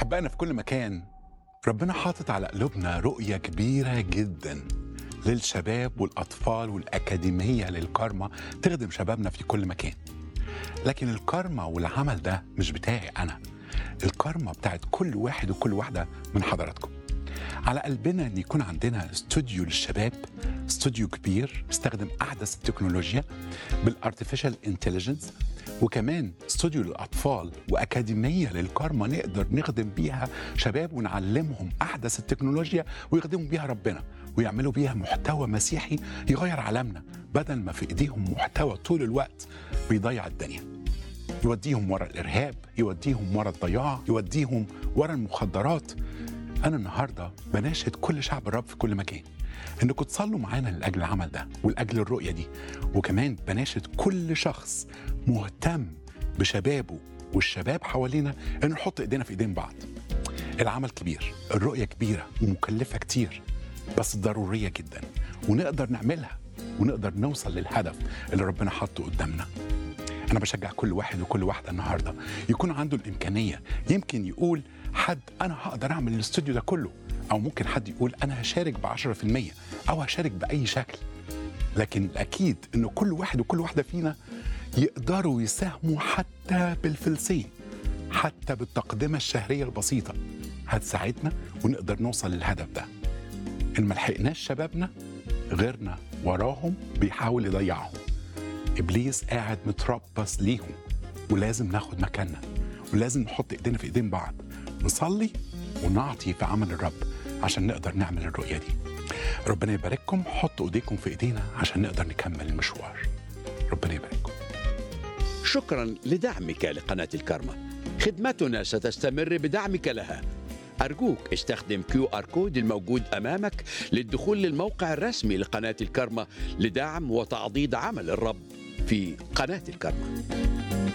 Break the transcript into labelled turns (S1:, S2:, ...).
S1: أحبائنا في كل مكان ربنا حاطط على قلوبنا رؤية كبيرة جدا للشباب والأطفال والأكاديمية للكارما تخدم شبابنا في كل مكان لكن الكارما والعمل ده مش بتاعي أنا الكارما بتاعت كل واحد وكل واحدة من حضراتكم على قلبنا ان يكون عندنا استوديو للشباب استوديو كبير استخدم احدث التكنولوجيا بالارتفيشال انتليجنس وكمان استوديو للاطفال واكاديميه للكارما نقدر نخدم بيها شباب ونعلمهم احدث التكنولوجيا ويخدموا بيها ربنا ويعملوا بيها محتوى مسيحي يغير عالمنا بدل ما في ايديهم محتوى طول الوقت بيضيع الدنيا يوديهم ورا الارهاب يوديهم ورا الضياع يوديهم ورا المخدرات انا النهارده بناشد كل شعب الرب في كل مكان انكم تصلوا معانا لاجل العمل ده ولاجل الرؤيه دي وكمان بناشد كل شخص مهتم بشبابه والشباب حوالينا ان نحط ايدينا في ايدين بعض العمل كبير الرؤيه كبيره ومكلفه كتير بس ضروريه جدا ونقدر نعملها ونقدر نوصل للهدف اللي ربنا حاطه قدامنا انا بشجع كل واحد وكل واحده النهارده يكون عنده الامكانيه يمكن يقول حد انا هقدر اعمل الاستوديو ده كله او ممكن حد يقول انا هشارك ب 10% او هشارك باي شكل لكن الاكيد ان كل واحد وكل واحده فينا يقدروا يساهموا حتى بالفلسين حتى بالتقدمه الشهريه البسيطه هتساعدنا ونقدر نوصل للهدف ده ان ما لحقناش شبابنا غيرنا وراهم بيحاول يضيعهم ابليس قاعد متربص ليهم ولازم ناخد مكاننا ولازم نحط ايدينا في ايدين بعض نصلي ونعطي في عمل الرب عشان نقدر نعمل الرؤيه دي ربنا يبارككم حطوا ايديكم في ايدينا عشان نقدر نكمل المشوار ربنا يبارككم
S2: شكرا لدعمك لقناة الكرمة خدمتنا ستستمر بدعمك لها أرجوك استخدم كيو آر كود الموجود أمامك للدخول للموقع الرسمي لقناة الكرمة لدعم وتعضيد عمل الرب في قناة الكرمة